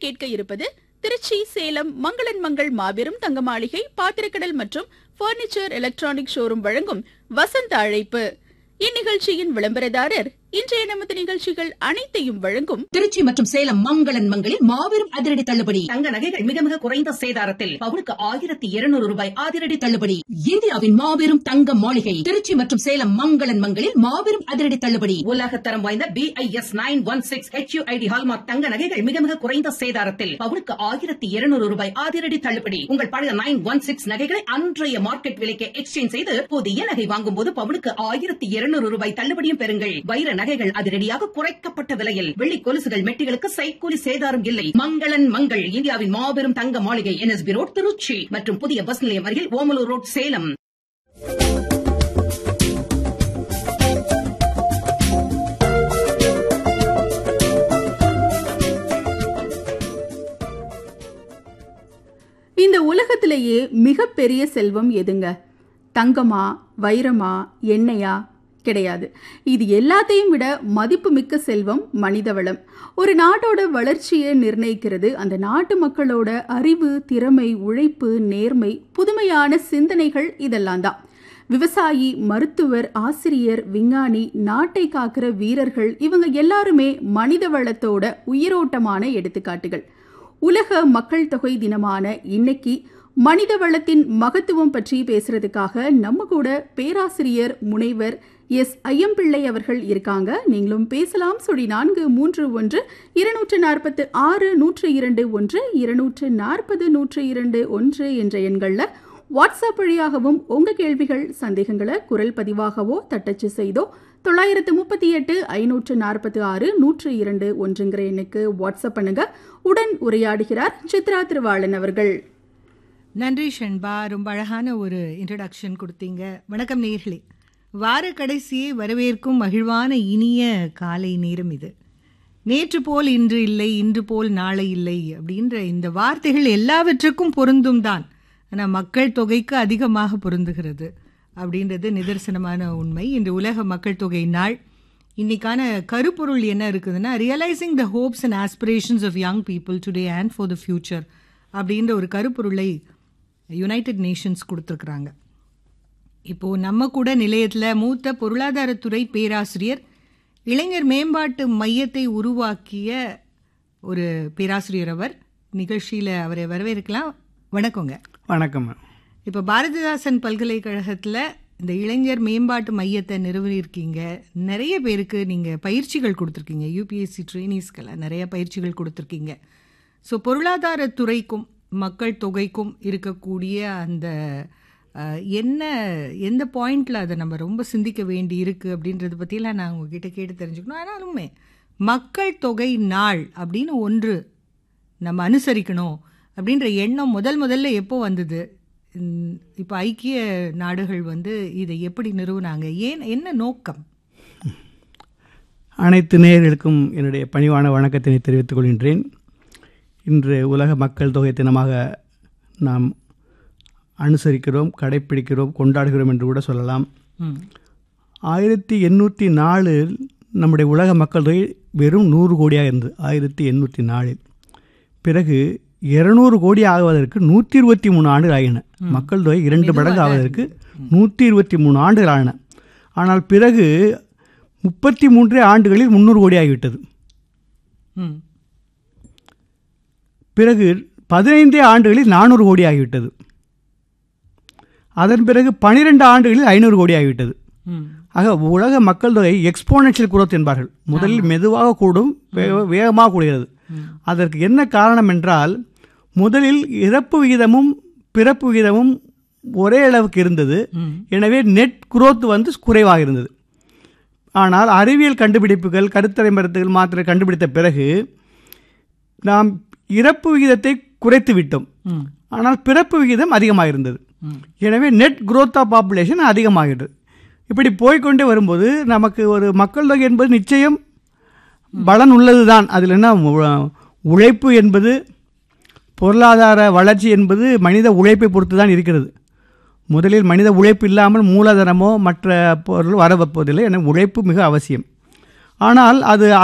கேட்க இருப்பது திருச்சி சேலம் மங்களன் மங்கள் மாபெரும் தங்க மாளிகை பாத்திரக்கடல் மற்றும் பர்னிச்சர் எலக்ட்ரானிக் ஷோரூம் வழங்கும் வசந்த அழைப்பு இந்நிகழ்ச்சியின் விளம்பரதாரர் இன்றைய நமது நிகழ்ச்சிகள் அனைத்தையும் வழங்கும் திருச்சி மற்றும் சேலம் மங்களன் மங்களில் மாபெரும் அதிரடி தள்ளுபடி தங்க நகைகள் மிக மிக குறைந்த சேதாரத்தில் பவுனுக்கு ஆயிரத்தி இருநூறு ரூபாய் அதிரடி தள்ளுபடி இந்தியாவின் மாபெரும் தங்க மாளிகை திருச்சி மற்றும் சேலம் மங்களன் மங்களில் மாபெரும் அதிரடி தள்ளுபடி உலகத்தரம் வாய்ந்த BIS nine one six HUID hallmark தங்க நகைகள் மிக மிக குறைந்த சேதாரத்தில் பவுனுக்கு ஆயிரத்தி இருநூறு ரூபாய் அதிரடி தள்ளுபடி உங்கள் பழைய நைன் ஒன் சிக்ஸ் நகைகளை அன்றைய மார்க்கெட் விலைக்கு எக்ஸ்சேஞ்ச் செய்து புதிய நகை வாங்கும் போது பவுனுக்கு ஆயிரத்தி இருநூறு ரூபாய் தள்ளுபடியும் பெறுங்கள் வைர நகைகள் அதிரடியாக குறைக்கப்பட்ட விலையில் வெள்ளி கொலுசுகள் மெட்டிகளுக்கு சைக்கூலி சேதாரம் இல்லை மங்களன் மங்கள் இந்தியாவின் மாபெரும் தங்க மாளிகை என்எஸ்பி ரோட் திருச்சி மற்றும் புதிய பஸ் நிலையம் அருகில் ஓமலூர் ரோட் சேலம் இந்த உலகத்திலேயே மிகப்பெரிய செல்வம் எதுங்க தங்கமா வைரமா எண்ணெயா கிடையாது இது எல்லாத்தையும் விட மதிப்புமிக்க செல்வம் மனிதவளம் ஒரு நாட்டோட வளர்ச்சியை நிர்ணயிக்கிறது அந்த நாட்டு மக்களோட அறிவு திறமை உழைப்பு நேர்மை புதுமையான சிந்தனைகள் இதெல்லாம் தான் விவசாயி மருத்துவர் ஆசிரியர் விஞ்ஞானி நாட்டை காக்கிற வீரர்கள் இவங்க எல்லாருமே மனித வளத்தோட உயிரோட்டமான எடுத்துக்காட்டுகள் உலக மக்கள் தொகை தினமான இன்னைக்கு மனித வளத்தின் மகத்துவம் பற்றி பேசுறதுக்காக நம்ம கூட பேராசிரியர் முனைவர் எஸ் ஐயம்பிள்ளை அவர்கள் இருக்காங்க நீங்களும் பேசலாம் சொல்லி நான்கு மூன்று ஒன்று இருநூற்று நாற்பத்து ஆறு நூற்று இரண்டு ஒன்று இருநூற்று நாற்பது நூற்று இரண்டு ஒன்று என்ற எண்களில் வாட்ஸ்அப் வழியாகவும் உங்க கேள்விகள் சந்தேகங்களை குரல் பதிவாகவோ தட்டச்சு செய்தோ தொள்ளாயிரத்து முப்பத்தி எட்டு ஐநூற்று நாற்பத்தி ஆறு நூற்று இரண்டு ஒன்றுங்கிற எண்ணுக்கு வாட்ஸ்அப் பண்ணுங்க உடன் உரையாடுகிறார் சித்ரா திருவாளன் அவர்கள் நன்றி ஷண்பா ரொம்ப அழகான ஒரு இன்ட்ரடக்ஷன் கொடுத்தீங்க வணக்கம் நேர்களே வார கடைசியை வரவேற்கும் மகிழ்வான இனிய காலை நேரம் இது நேற்று போல் இன்று இல்லை இன்று போல் நாளை இல்லை அப்படின்ற இந்த வார்த்தைகள் எல்லாவற்றுக்கும் பொருந்தும் தான் ஆனால் மக்கள் தொகைக்கு அதிகமாக பொருந்துகிறது அப்படின்றது நிதர்சனமான உண்மை இன்று உலக மக்கள் தொகை நாள் இன்னைக்கான கருப்பொருள் என்ன இருக்குதுன்னா realising the hopes and aspirations of young people today and for the future அப்படின்ற ஒரு கருப்பொருளை யுனைடெட் நேஷன்ஸ் கொடுத்துருக்குறாங்க இப்போது நம்ம கூட நிலையத்தில் மூத்த பொருளாதாரத்துறை பேராசிரியர் இளைஞர் மேம்பாட்டு மையத்தை உருவாக்கிய ஒரு பேராசிரியர் அவர் நிகழ்ச்சியில் அவரை வரவேற்கலாம் வணக்கங்க வணக்கம் மேம் இப்போ பாரதிதாசன் பல்கலைக்கழகத்தில் இந்த இளைஞர் மேம்பாட்டு மையத்தை நிறுவனிருக்கீங்க நிறைய பேருக்கு நீங்கள் பயிற்சிகள் கொடுத்துருக்கீங்க யூபிஎஸ்சி ட்ரெயினிஸ்க்கெல்லாம் நிறைய பயிற்சிகள் கொடுத்துருக்கீங்க ஸோ பொருளாதாரத்துறைக்கும் மக்கள் தொகைக்கும் இருக்கக்கூடிய அந்த அஹ், என்ன எந்த பாயிண்டில் அதை நம்ம ரொம்ப சிந்திக்க வேண்டி இருக்குது அப்படின்றத பற்றிலாம் நான் உங்ககிட்ட கேட்டு தெரிஞ்சுக்கணும் ஆனாலுமே மக்கள் தொகை நாள் அப்படின்னு ஒன்று நம்ம அனுசரிக்கணும் அப்படின்ற எண்ணம் முதல் முதல்ல எப்போ வந்தது இப்போ ஐக்கிய நாடுகள் வந்து இதை எப்படி நிறுவனாங்க ஏன் என்ன நோக்கம் அனைத்து நேயர்களுக்கும் என்னுடைய பணிவான வணக்கத்தினை தெரிவித்துக் கொள்கின்றேன் இன்று உலக மக்கள் தொகை தினமாக நாம் அனுசரிக்கிறோம் கடைப்பிடிக்கிறோம் கொண்டாடுகிறோம் என்று கூட சொல்லலாம் ம் ஆயிரத்தி எண்ணூற்றி நாலில் நம்முடைய உலக மக்கள் தொகை வெறும் நூறு கோடியாக இருந்தது ஆயிரத்தி எண்ணூற்றி நாலில் பிறகு இருநூறு கோடி ஆகுவதற்கு நூற்றி இருபத்தி மூணு ஆண்டுகள் ஆகின மக்கள் தொகை இரண்டு மடங்கு ஆவதற்கு நூற்றி இருபத்தி மூணு ஆண்டுகள் ஆகின ஆனால் பிறகு முப்பத்தி மூன்றே ஆண்டுகளில் முந்நூறு கோடி ஆகிவிட்டது ம் பிறகு பதினைந்தே ஆண்டுகளில் நானூறு கோடி ஆகிவிட்டது அதன் பிறகு பனிரெண்டு ஆண்டுகளில் ஐநூறு கோடி ஆகிவிட்டது ம் ஆக உலக மக்கள் தொகை எக்ஸ்போனென்ஷியல் குரோத் என்பார்கள் முதலில் மெதுவாக கூடும் வேக- வேகமாக கூடுகிறது அதற்கு என்ன காரணம் என்றால் முதலில் இறப்பு விகிதமும் பிறப்பு விகிதமும் ஒரே அளவுக்கு இருந்தது எனவே நெட் குரோத் வந்து குறைவாக இருந்தது ஆனால் அறிவியல் கண்டுபிடிப்புகள் கருத்தரை மருத்துகள் மாத்திரை கண்டுபிடித்த பிறகு நாம் இறப்பு விகிதத்தை குறைத்து விட்டோம் ஆனால் பிறப்பு விகிதம் அதிகமாக இருந்தது எனவே நெட் growth ஆஃப் பாப்புலேஷன் அதிகமாகிறது இப்படி போய்க்கொண்டே வரும்போது நமக்கு ஒரு மக்கள் தொகை என்பது நிச்சயம் பலன் உள்ளதுதான் அதில் என்ன உ- உழைப்பு என்பது பொருளாதார வளர்ச்சி என்பது மனித உழைப்பை பொறுத்து தான் இருக்கிறது முதலில் மனித உழைப்பு இல்லாமல் மூலதனமோ மற்ற பொருள் வரப்போவதில்லை என உழைப்பு மிக அவசியம் ஆனால் அது